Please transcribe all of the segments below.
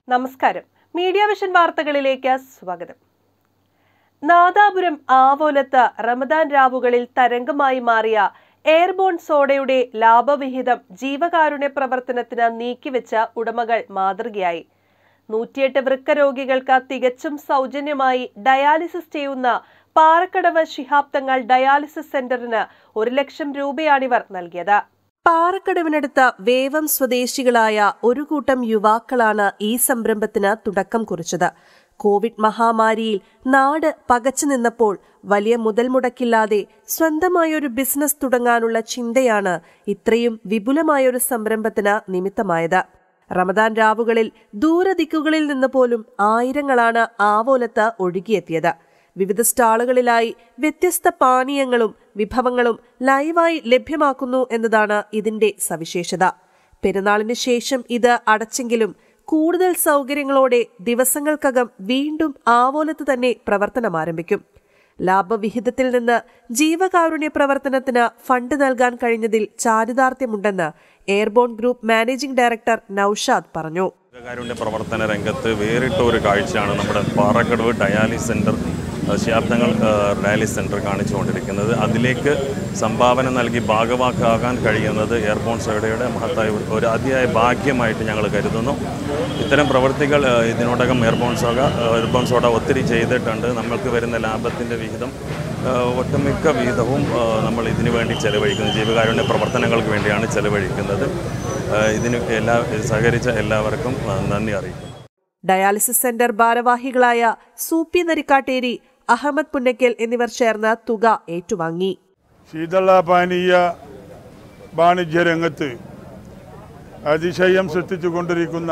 നമസ്കാരം media vision വാർത്തകളിലേക്ക് സ്വാഗതം നാദാപുരം ആവോലത്ത് റമദാൻ രാവുകളിൽ തരംഗമായി മാറിയ എയർബോൺ സോഡയുടെ ലാഭവിഹിതം ജീവകാരുണ്യ പ്രവർത്തനത്തിന് നീക്കിവെച്ച ഉടമകൾ മാതൃകയായി നൂറ്റിയെട്ട് വൃക്ക രോഗികൾക്ക് തികച്ചും സൗജന്യമായി ഡയാലിസിസ് ചെയ്യുന്ന പാറക്കടവ് ശിഹാബ് തങ്ങൾ ഡയാലിസിസ് സെന്ററിന് ഒരു ലക്ഷം രൂപയാണിവർ നൽകിയത് പാറക്കടവിനടുത്ത വേവം സ്വദേശികളായ ഒരു കൂട്ടം യുവാക്കളാണ് ഈ സംരംഭത്തിന് തുടക്കം കുറിച്ചത് കോവിഡ് മഹാമാരിയിൽ നാട് പകച്ചു നിന്നപ്പോൾ വലിയ മുതൽ മുടക്കില്ലാതെ സ്വന്തമായൊരു ബിസിനസ് തുടങ്ങാനുള്ള ചിന്തയാണ് ഇത്രയും വിപുലമായൊരു സംരംഭത്തിന് നിമിത്തമായത് റമദാൻ രാവുകളിൽ ദൂരദിക്കുകളിൽ നിന്ന് പോലും ആയിരങ്ങളാണ് ആവോലത്ത് ഒഴുകിയെത്തിയത് വിവിധ സ്റ്റാളുകളിലായി വ്യത്യസ്ത പാനീയങ്ങളും വിഭവങ്ങളും ലൈവായി ലഭ്യമാക്കുന്നു എന്നതാണ് ഇതിന്റെ സവിശേഷത പെരുന്നാളിന് ശേഷം ഇത് അടച്ചെങ്കിലും കൂടുതൽ സൗകര്യങ്ങളോടെ ദിവസങ്ങൾക്കകം വീണ്ടും ആവോലത്ത് തന്നെ പ്രവർത്തനം ആരംഭിക്കും ലാഭവിഹിതത്തിൽ നിന്ന് ജീവകാരുണ്യ പ്രവർത്തനത്തിന് ഫണ്ട് നൽകാൻ കഴിഞ്ഞതിൽ ചാരിതാർത്ഥ്യമുണ്ടെന്ന് Airborne group managing director Naushad പറഞ്ഞു കാരുണ്യ പ്രവർത്തന രംഗത്ത് വേറിട്ട ഒരു കാഴ്ചയാണ് നമ്മുടെ പാറക്കടവ് ഡയാലിസ് സെൻറ്റർ ശാബ്ദങ്ങൾ ഡയാലിസ് സെൻറ്റർ കാണിച്ചുകൊണ്ടിരിക്കുന്നത് അതിലേക്ക് സംഭാവന നൽകി ഭാഗവാക്കാകാൻ കഴിയുന്നത് എയർബോൺ സോഡയുടെ മഹത്തായ ഒരു- ഒരു അതിയായ ഭാഗ്യമായിട്ട് ഞങ്ങൾ കരുതുന്നു ഇത്തരം പ്രവൃത്തികൾ ആ, ഇതിനോടകം എയർബോൺ സോഡ എയർബോൺ സോഡ ഒത്തിരി ചെയ്തിട്ടുണ്ട് നമ്മൾക്ക് വരുന്ന ലാഭത്തിൻ്റെ വിഹിതം ആ, ഒട്ടുമിക്ക വിഹിതവും ആ, നമ്മൾ ഇതിനു വേണ്ടി ചെലവഴിക്കുന്നത് ജീവകാരുണ്യ പ്രവർത്തനങ്ങൾക്ക് വേണ്ടിയാണ് ചെലവഴിക്കുന്നത് ആ, ഇതിന് എല്ലാ സഹകരിച്ച എല്ലാവർക്കും ആ, നന്ദി അറിയിക്കുന്നു ഡയാലിസിസ് സെന്റർ ഭാരവാഹികളായ സൂപ്പി നരിക്കാട്ടേരി അഹമ്മദ് പുന്നയ്ക്കൽ എന്നിവർ ചേർന്ന് തുക ഏറ്റുവാങ്ങി ശീതള പാനീയ വാണിജ്യ രംഗത്ത് അതിശയം സൃഷ്ടിച്ചുകൊണ്ടിരിക്കുന്ന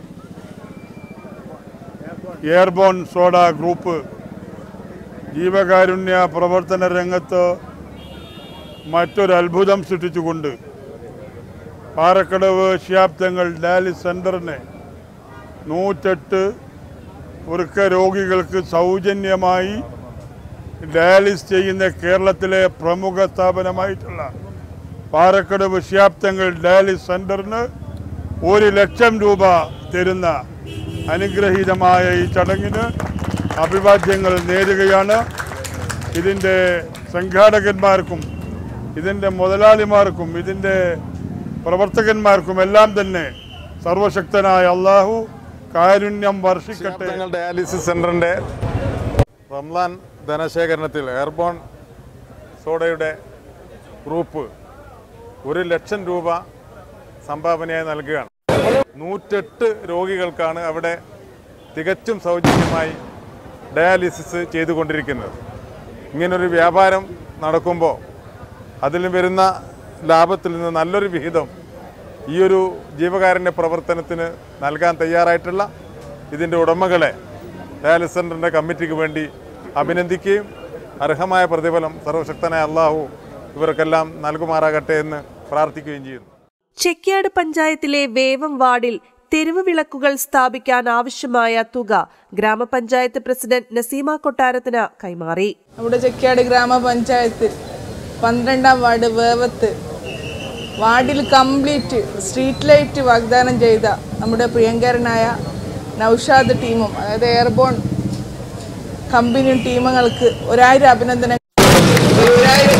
എയർബോൺ സോഡ ഗ്രൂപ്പ് ജീവകാരുണ്യ പ്രവർത്തന രംഗത്ത് മറ്റൊരു അത്ഭുതം സൃഷ്ടിച്ചുകൊണ്ട് പാറക്കടവ് ശാബ്ദങ്ങൾ ഡയാലിസ് സെൻ്ററിനെ നൂറ്റെട്ട് വൃക്ക രോഗികൾക്ക് സൗജന്യമായി ഡയാലിസ് ചെയ്യുന്ന കേരളത്തിലെ പ്രമുഖ സ്ഥാപനമായിട്ടുള്ള പാറക്കടവ് ശാബ്ദങ്ങൾ ഡയാലിസ് സെൻ്ററിന് ഒരു ലക്ഷം രൂപ തരുന്ന അനുഗ്രഹീതമായ ഈ ചടങ്ങിന് അഭിവാദ്യങ്ങൾ നേരുകയാണ് ഇതിൻ്റെ സംഘാടകന്മാർക്കും ഇതിൻ്റെ മുതലാളിമാർക്കും ഇതിൻ്റെ പ്രവർത്തകന്മാർക്കും എല്ലാം തന്നെ സർവശക്തനായ അള്ളാഹു കാരുണ്യം വർഷിക്കട്ടെ തങ്ങൾ ഡയാലിസിസ് സെന്ററിന്റെ റംലാൻ ധനശേഖരണത്തിൽ എയർബോൺ സോഡയുടെ ഗ്രൂപ്പ് ഒരു ലക്ഷം രൂപ സംഭാവനയായി നൽകുകയാണ് നൂറ്റെട്ട് രോഗികൾക്കാണ് അവിടെ തികച്ചും സൗജന്യമായി ഡയാലിസിസ് ചെയ്തുകൊണ്ടിരിക്കുന്നത് ഇങ്ങനൊരു വ്യാപാരം നടക്കുമ്പോൾ അതിൽ വരുന്ന ലാഭത്തിൽ നിന്ന് നല്ലൊരു വിഹിതം ഈ ഒരു ജീവകാരുണ്യ പ്രവർത്തനത്തിന് നൽകാൻ തയ്യാറായിട്ടുള്ള ഇതിൻ്റെ ഉടമകളെ ഡയാലിസ് സെൻ്ററിൻ്റെ കമ്മിറ്റിക്ക് വേണ്ടി അഭിനന്ദിക്കുകയും അർഹമായ പ്രതിഫലം സർവശക്തനായ അള്ളാഹു ഇവർക്കെല്ലാം നൽകുമാറാകട്ടെ എന്ന് പ്രാർത്ഥിക്കുകയും ചെയ്യുന്നു ചെക്യാട് പഞ്ചായത്തിലെ വേവം വാർഡിൽ തെരുവ് വിളക്കുകൾ സ്ഥാപിക്കാൻ ആവശ്യമായ തുക ഗ്രാമപഞ്ചായത്ത് പ്രസിഡന്റ് നസീമ കൊട്ടാരത്തിന് കൈമാറി നമ്മുടെ ചെക്കാട് ഗ്രാമപഞ്ചായത്തിൽ പന്ത്രണ്ടാം വാർഡ് വേവത്ത് വാർഡിൽ കംപ്ലീറ്റ് സ്ട്രീറ്റ് ലൈറ്റ് വാഗ്ദാനം ചെയ്ത നമ്മുടെ പ്രിയങ്കരനായ നൌഷാദ് ടീമും അതായത് എയർബോൺ കമ്പനിയും ടീമുകൾക്ക് ഒരായിരം അഭിനന്ദനങ്ങൾ ഒരായിരം